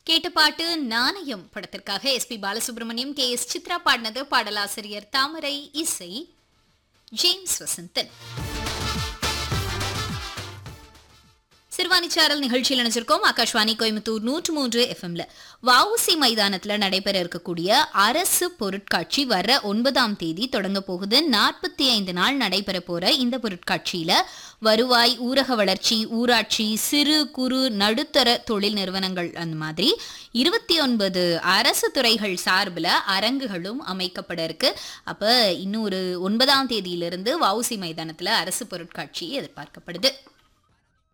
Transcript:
கேட்ட பாட்டு நாணயம் படத்திற்காக S P Balasubramaniam K S Chithra பாடினது பாடலாசிரியர் தாமரை இசை ஜேம்ஸ் வசந்தன் சிறுவாணிச்சாரல் நிகழ்ச்சியில் நினைச்சிருக்கோம் ஆகாஷ்வாணி கோயம்புத்தூர் நூற்று மூன்று எஃப்எம்ல வஉசி மைதானத்துல நடைபெற இருக்கக்கூடிய அரசு பொருட்காட்சி வர ஒன்பதாம் தேதி தொடங்க போகுது நாற்பத்தி ஐந்து நாள் நடைபெற போற இந்த பொருட்காட்சியில வருவாய் ஊரக வளர்ச்சி ஊராட்சி சிறு குறு நடுத்தர தொழில் நிறுவனங்கள் அந்த மாதிரி இருபத்தி ஒன்பது அரசு துறைகள் சார்பில் அரங்குகளும் அமைக்கப்பட இருக்கு அப்ப இன்னும் ஒரு ஒன்பதாம் தேதியிலிருந்து வஉசி மைதானத்துல அரசு பொருட்காட்சி எதிர்பார்க்கப்படுது